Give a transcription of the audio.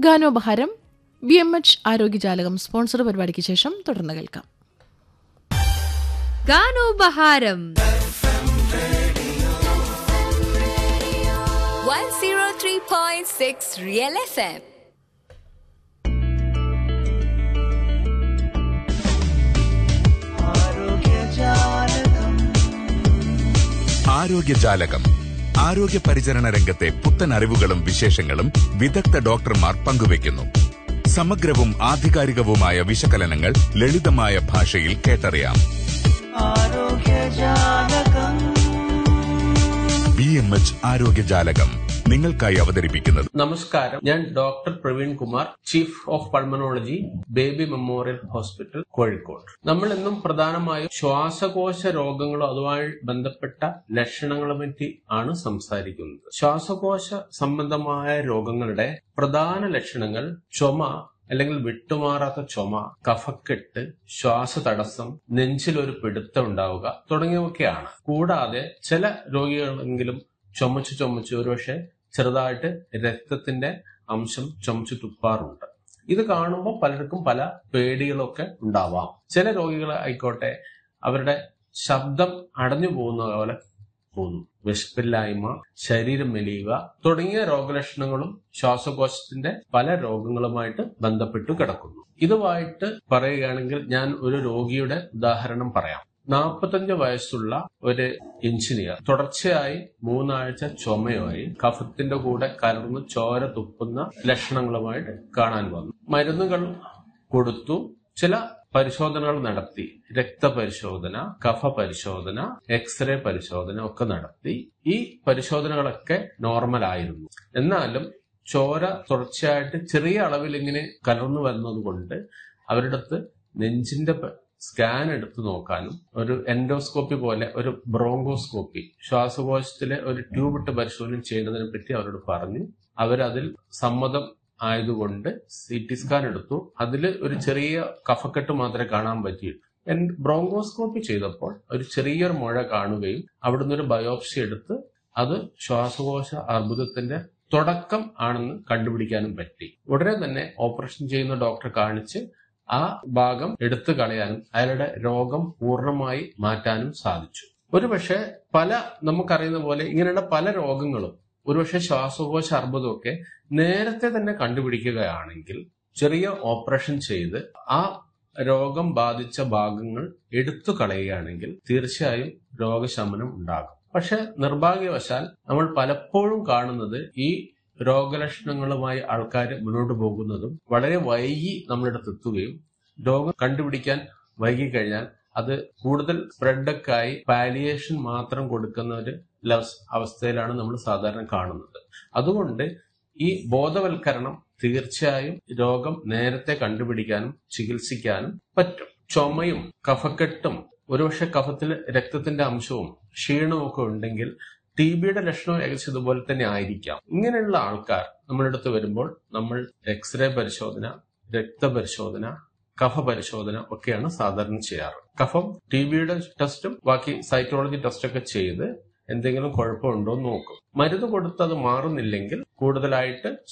ഗാനോപഹാരം B M H ആരോഗ്യജാലകം sponsor പരിപാടിക്ക് ശേഷം തുടർന്ന് കേൾക്കാം ഗാനോപഹാരം 103.6 Real FM. ആരോഗ്യജാലകം ആരോഗ്യ പരിചരണ രംഗത്തെ പുത്തൻ അറിവുകളും വിശേഷങ്ങളും വിദഗ്ധ ഡോക്ടർമാർ പങ്കുവയ്ക്കുന്നു സമഗ്രവും ആധികാരികവുമായ വിശകലനങ്ങൾ ലളിതമായ ഭാഷയിൽ കേട്ടറിയാം ബി എം എച്ച് ആരോഗ്യജാലകം നിങ്ങൾക്കായി അവതരിപ്പിക്കുന്നത് നമസ്കാരം ഞാൻ doctor Praveen Kumar chief of pulmonology baby memorial hospital Kozhikode നമ്മൾ ഇന്നും പ്രധാനമായും ശ്വാസകോശ രോഗങ്ങളോ അതുമായി ബന്ധപ്പെട്ട ലക്ഷണങ്ങളെ പറ്റി ആണ് സംസാരിക്കുന്നത് ശ്വാസകോശ സംബന്ധമായ രോഗങ്ങളുടെ പ്രധാന ലക്ഷണങ്ങൾ ചുമ അല്ലെങ്കിൽ വിട്ടുമാറാത്ത ചുമ കഫക്കെട്ട് ശ്വാസതടസ്സം നെഞ്ചിലൊരു പിടുത്തം ഉണ്ടാവുക തുടങ്ങിയവയൊക്കെയാണ് കൂടാതെ ചില രോഗികളെങ്കിലും ചുമച്ച് ചുമച്ച് ഒരുപക്ഷെ ചെറുതായിട്ട് രക്തത്തിന്റെ അംശം ചുമച്ച് തുപ്പാറുണ്ട് ഇത് കാണുമ്പോൾ പലർക്കും പല പേടികളൊക്കെ ഉണ്ടാവാം ചില രോഗികൾ ആയിക്കോട്ടെ അവരുടെ ശബ്ദം അടഞ്ഞു പോകുന്ന പോലെ തോന്നും വിശപ്പില്ലായ്മ ശരീരം മെലിയുക തുടങ്ങിയ രോഗലക്ഷണങ്ങളും ശ്വാസകോശത്തിന്റെ പല രോഗങ്ങളുമായിട്ട് ബന്ധപ്പെട്ട് കിടക്കുന്നു ഇതുമായിട്ട് പറയുകയാണെങ്കിൽ ഞാൻ ഒരു രോഗിയുടെ ഉദാഹരണം പറയാം നാൽപ്പത്തഞ്ച് വയസ്സുള്ള ഒരു എഞ്ചിനീയർ തുടർച്ചയായി മൂന്നാഴ്ച ചുമയുമായി കഫത്തിന്റെ കൂടെ കലർന്ന് ചോര തുപ്പുന്ന ലക്ഷണങ്ങളുമായിട്ട് കാണാൻ വന്നു മരുന്നുകൾ കൊടുത്തു ചില പരിശോധനകൾ നടത്തി രക്തപരിശോധന കഫ പരിശോധന എക്സ്റേ പരിശോധന ഒക്കെ നടത്തി ഈ പരിശോധനകളൊക്കെ നോർമൽ ആയിരുന്നു എന്നാലും ചോര തുടർച്ചയായിട്ട് ചെറിയ അളവിൽ ഇങ്ങനെ കലർന്നു വരുന്നത് കൊണ്ട് അവരുടെ അടുത്ത് നെഞ്ചിന്റെ പ- സ്കാൻ എടുത്തു നോക്കാനും ഒരു എൻഡോസ്കോപ്പി പോലെ ഒരു ബ്രോങ്കോസ്കോപ്പി ശ്വാസകോശത്തിലെ ഒരു ട്യൂബ് ഇട്ട് പരിശോധന ചെയ്യുന്നതിനെ പറ്റി അവരോട് പറഞ്ഞു അവരതിൽ സമ്മതം ആയതുകൊണ്ട് സി ടി സ്കാൻ എടുത്തു അതിൽ ഒരു ചെറിയ കഫക്കെട്ട് മാത്രമേ കാണാൻ പറ്റിയിട്ടു എൻ- ബ്രോങ്കോസ്കോപ്പി ചെയ്തപ്പോൾ ഒരു ചെറിയൊരു മുഴ കാണുകയും അവിടുന്ന് ഒരു ബയോപ്സി എടുത്ത് അത് ശ്വാസകോശ അർബുദത്തിന്റെ തുടക്കം ആണെന്ന് കണ്ടുപിടിക്കാനും പറ്റി ഉടനെ തന്നെ ഓപ്പറേഷൻ ചെയ്യുന്ന ഡോക്ടറെ കാണിച്ച് ആ ഭാഗം എടുത്തു കളയാനും അയാളുടെ രോഗം പൂർണ്ണമായി മാറ്റാനും സാധിച്ചു ഒരുപക്ഷെ പല നമുക്കറിയുന്ന പോലെ ഇങ്ങനെയുള്ള പല രോഗങ്ങളും ഒരുപക്ഷെ ശ്വാസകോശ അർബുദമൊക്കെ നേരത്തെ തന്നെ കണ്ടുപിടിക്കുകയാണെങ്കിൽ ചെറിയ ഓപ്പറേഷൻ ചെയ്ത് ആ രോഗം ബാധിച്ച ഭാഗങ്ങൾ എടുത്തു കളയുകയാണെങ്കിൽ തീർച്ചയായും രോഗശമനം ഉണ്ടാകും പക്ഷെ നിർഭാഗ്യവശാൽ നമ്മൾ പലപ്പോഴും കാണുന്നത് ഈ രോഗലക്ഷണങ്ങളുമായി ആൾക്കാർ മുന്നോട്ട് പോകുന്നതും വളരെ വൈകി നമ്മളടുത്ത് എത്തുകയും രോഗം കണ്ടുപിടിക്കാൻ വൈകി കഴിഞ്ഞാൽ അത് കൂടുതൽ സ്പ്രെഡൊക്കെ ആയി പാലിയേഷൻ മാത്രം കൊടുക്കുന്ന ഒരു ലവസ് അവസ്ഥയിലാണ് നമ്മൾ സാധാരണ കാണുന്നത് അതുകൊണ്ട് ഈ ബോധവൽക്കരണം തീർച്ചയായും രോഗം നേരത്തെ കണ്ടുപിടിക്കാനും ചികിത്സിക്കാനും പറ്റും ചുമയും കഫക്കെട്ടും ഒരുപക്ഷെ കഫത്തിൽ രക്തത്തിന്റെ അംശവും ക്ഷീണവും ഒക്കെ ഉണ്ടെങ്കിൽ ടി ബിയുടെ ലക്ഷണം ഏകദേശം ഇതുപോലെ തന്നെ ആയിരിക്കാം ഇങ്ങനെയുള്ള ആൾക്കാർ നമ്മുടെ അടുത്ത് വരുമ്പോൾ നമ്മൾ എക്സ്റേ പരിശോധന രക്തപരിശോധന കഫ പരിശോധന ഒക്കെയാണ് സാധാരണ ചെയ്യാറ് കഫം ടി ബിയുടെ ടെസ്റ്റും ബാക്കി സൈറ്റോളജി ടെസ്റ്റൊക്കെ ചെയ്ത് എന്തെങ്കിലും കുഴപ്പമുണ്ടോ എന്ന് നോക്കും മരുന്ന് കൊടുത്ത് അത് മാറുന്നില്ലെങ്കിൽ കൂടുതലായിട്ട്